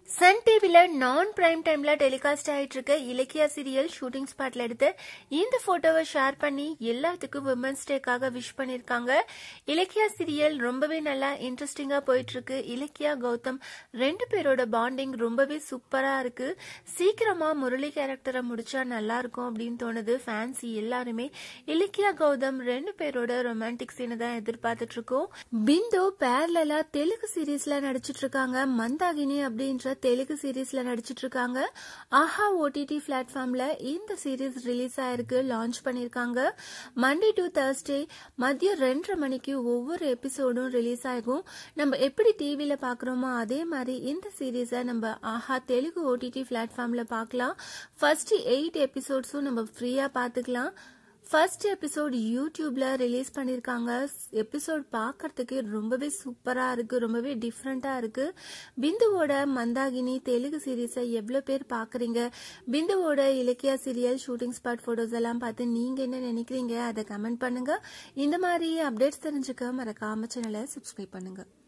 Sun டிவில நான் prime டைம்ல டெலிகாஸ்ட் ஆயிட்டு இருக்க இலக்கியா சீரியல் ஷூட்டிங் ஸ்பாட்ல எடுத்து இந்த போட்டோவை ஷேர் பண்ணி எல்லாத்துக்கும் விமன்ஸ் டேக்காக விஷ் பண்ணிருக்காங்க இலக்கியா சீரியல் ரொம்பவே நல்லா இன்ட்ரெஸ்டிங்கா போயிட்டு இருக்கு இலக்கியா கௌதம் ரெண்டு பேரோட பாண்டிங் ரொம்பவே சூப்பரா இருக்கு சீக்கிரமா முரளி கேரக்டரை முடிச்சா நல்லா இருக்கும் அப்படின்னு தோணுது ஃபேன்ஸ் எல்லாருமே இலக்கியா கௌதம் ரெண்டு பேரோட ரொமான்டிக் சீனை தான் எதிர்பார்த்துட்டு இருக்கோம் பிந்து பேரலா தெலுங்கு சீரீஸ்ல நடிச்சிட்டு இருக்காங்க மந்தாகினி அப்படின்ற தெலுங்கு சீரீஸ்ல நடிச்சிட்டு இருக்காங்க ஆஹா ஓடிடி பிளாட்ஃபார்ம்ல இந்த சீரீஸ் ரிலீஸ் ஆயிருக்கு லான்ச் பண்ணிருக்காங்க மண்டே டு தேர்ஸ்டே மதியம் ரெண்டரை மணிக்கு ஒவ்வொரு எபிசோடும் ரிலீஸ் ஆகும் நம்ம எப்படி டிவில பாக்குறோமோ அதே மாதிரி இந்த சீரீஸை நம்ம ஆஹா தெலுங்கு ஓடிடி பிளாட்ஃபார்ம்ல பார்க்கலாம் ஃபர்ஸ்ட் எயிட் எபிசோட்ஸும் நம்ம ஃப்ரீயா பார்த்துக்கலாம் ஃபர்ஸ்ட் எபிசோட் யூடியூப்ல ரிலீஸ் பண்ணிருக்காங்க எபிசோட் பார்க்கறதுக்கு ரொம்பவே சூப்பரா இருக்கு ரொம்பவே டிஃப்ரெண்டா இருக்கு பிந்துவோட மந்தாகினி தெலுங்கு சீரீஸை எவ்வளோ பேர் பாக்குறீங்க பிந்துவோட Ilakkiya serial shooting spot photos எல்லாம் பார்த்து நீங்க என்ன நினைக்கிறீங்க அதை கமெண்ட் பண்ணுங்க இந்த மாதிரி அப்டேட்ஸ் தெரிஞ்சுக்க மறக்காம சேனலை சப்ஸ்கிரைப் பண்ணுங்க